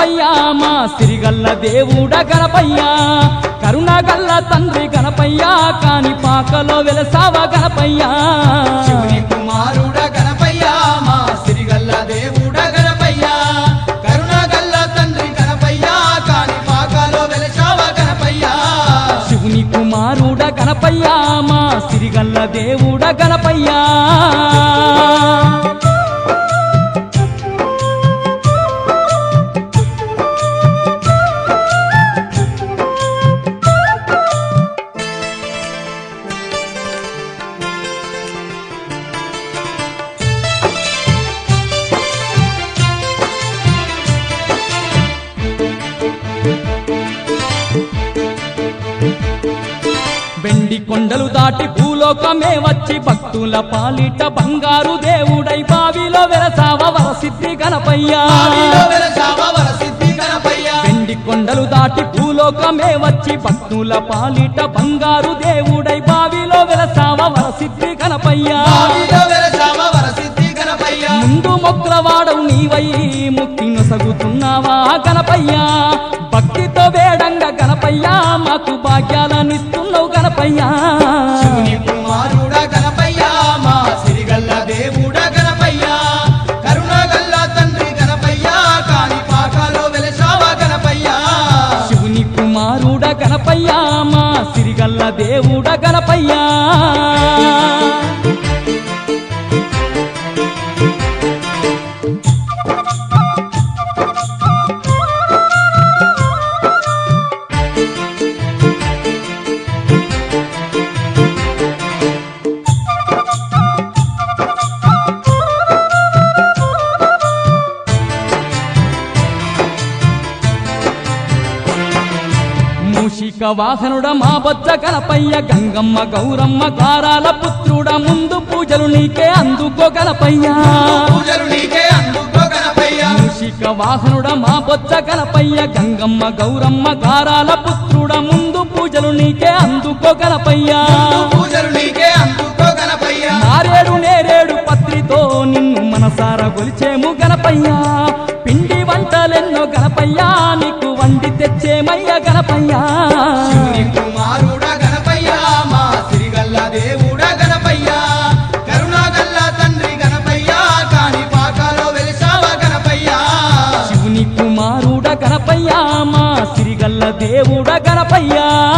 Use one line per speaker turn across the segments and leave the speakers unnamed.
గణపయ్య మా సిరిగల్ల దేవుడ గణపయ్య కరుణగల్ల తండ్రి గణపయ్య కాని పాకలో వెలసావ గణపయ్య
శివుని కుమారుడ గణపయ్య మా సిరిగల్ల దేవుడ గణపయ్య కరుణగల్ల తండ్రి గణపయ్య కాని పాకాలో వెలసావ గణపయ్య
శివుని కుమారుడ గణపయ్య మా సిరిగల్ల దేవుడ గణపయ్య వెండి కొండలు దాటి భూలోకమే వచ్చి భక్తుల పాలిట బంగారు దేవుడై బావిలో వెలసావ వరసిద్ధి గణపయ్య
ఆవిలో వెలసావ వరసిద్ధి గణపయ్య
వెండి కొండలు దాటి భూలోకమే వచ్చి భక్తుల పాలిట బంగారు దేవుడై బావిలో వెలసావ వరసిద్ధి గణపయ్య
ఆవిలో వెలసావ వరసిద్ధి గణపయ్య
ముందు మొక్కులవాడవు నీవై ముక్తి నొసగుతున్నావా గణపయ్య భక్తితో వేడంగా గణపయ్య మాకు భాగ్యాలనిస్తున్నావు గణపయ్య
శివుని కుమారుడ గణపయ్య మా సిరిగల్ల దేవుడ గణపయ్య కరుణగల్ల తండ్రి గణపయ్య కాని పాకాలో వెలసావ గణపయ్య
శివుని కుమారుడ గణపయ్య మా సిరిగల్ల దేవుడ గణపయ్య మూషిక వాహనుడ మా బొజ్జ గణపయ్య గంగమ్మ గౌరమ్మ గారాల పుత్రుడ ముందు పూజలు నీకే అందుకో గణపయ్య
పూజలు నీకే అందుకో గణపయ్య
మూషిక వాహనుడ మా బొజ్జ గణపయ్య గంగమ్మ గౌరమ్మ గారాల పుత్రుడ ముందు పూజలు నీకే అందుకో గణపయ్య
పూజలు నీకే అందుకో గణపయ్య
నారేడు నేరేడు పత్రితో నిన్ను మనసార గొలిచేము గణపయ్య పిండి వంటలెన్నో గణపయ్య నీకు వండి తెచ్చేమయ్య గణపయ్య
శివుని కుమారుడ గణపయ్య మా సిరిగల్ల దేవుడ గణపయ్య కరుణగల్ల తండ్రి గణపయ్య కాని పాకాలో వెలిసావ గణపయ్య
శివుని కుమారుడ గణపయ్య మా సిరిగల్ల దేవుడ గణపయ్య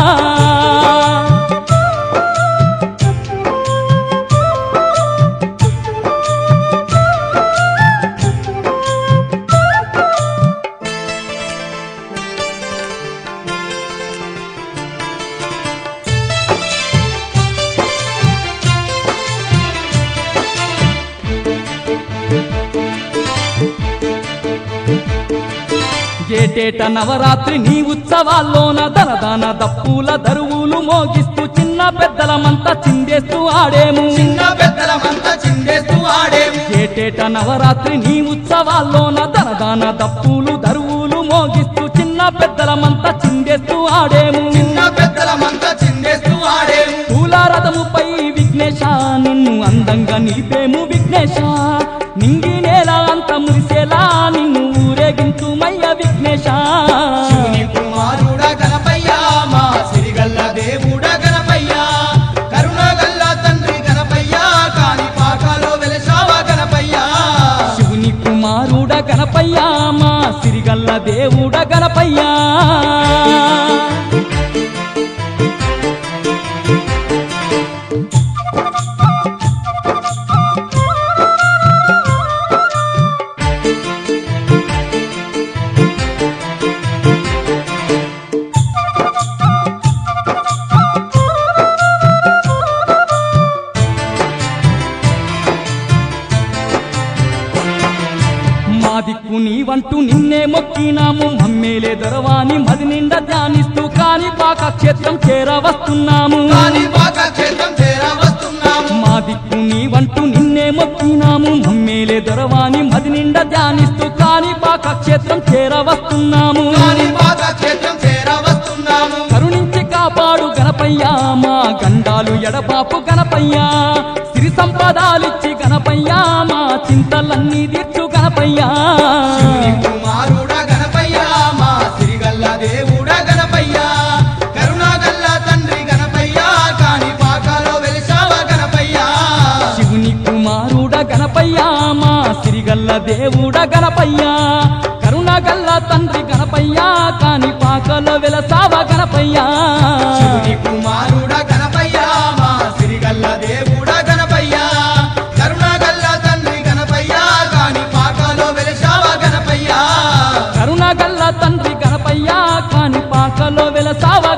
ఏటేట నవరాత్రి నీ ఉత్సవాల్లోన దనదాన దప్పుల దరువులు మోగిస్తూ చిన్న పెద్దలమంతా చిందేస్తూ ఆడేము
చిన్న పెద్దలమంతా చిందేస్తూ ఆడేము
ఏటేట నవరాత్రి నీ ఉత్సవాల్లోన దనదాన దప్పులు దరువులు మోగిస్తూ చిన్న పెద్దలమంతా చిందేస్తూ ఆడేము
చిన్న పెద్దలమంతా చిందేస్తూ ఆడేము
పూలారథముపై విఘ్నేశ నిన్ను అందంగా నిలిపేము విఘ్నేశ నింగి నేల అంత మురిసేలా నిన్ను ఊరేగించు మయ్య విఘ్నేశ
శివుని కుమారుడ గణపయ్య మా సిరిగల్ల దేవుడ గణపయ్య కరుణగల్ల తండ్రి గణపయ్య కాని పాకాలో వెలసావ గణపయ్య
శివుని కుమారుడ గణపయ్య మా సిరిగల్ల దేవుడ గణపయ్య మా దిక్కు నీవంటూ నిన్నే మొక్కినాము మమ్మేలే దొరవాని మది నిండా ధ్యానిస్తూ కాని పాక క్షేత్రం చేరవస్తున్నాము
కాని పాక క్షేత్రం చేర వస్తున్నాము
మా దిక్కు నీవంటూ నిన్నే మొక్కినాము మమ్మేలే దొరవాని మది నిండా ధ్యానిస్తూ కాని పాక క్షేత్రం చేరవస్తున్నాము
కాని పాక క్షేత్రం చేర వస్తున్నాము
కరుణించి కాపాడు గణపయ్య మా గండాలు ఎడబాపు గణపయ్య సిరి సంపదాలిచ్చి గణపయ్య మా చింతలన్నీ తీర్చు గణపయ్య
శివుని కుమారుడ గణపయ్య
దేవుడ గణపయ్య కరుణగల్ల తండ్రి గణపయ్య కాని పాకలో వెలసావ గణపయ్య
శివుని కుమారుడ గణపయ్య మా సిరిగల్ల దేవుడ గణపయ్య కరుణగల్ల తండ్రి గణపయ్య కాని పాకలో వెలిశావ గణపయ్య
కరుణగల్ల తండ్రి గణపయ్య కాని పాకలో వెలసావ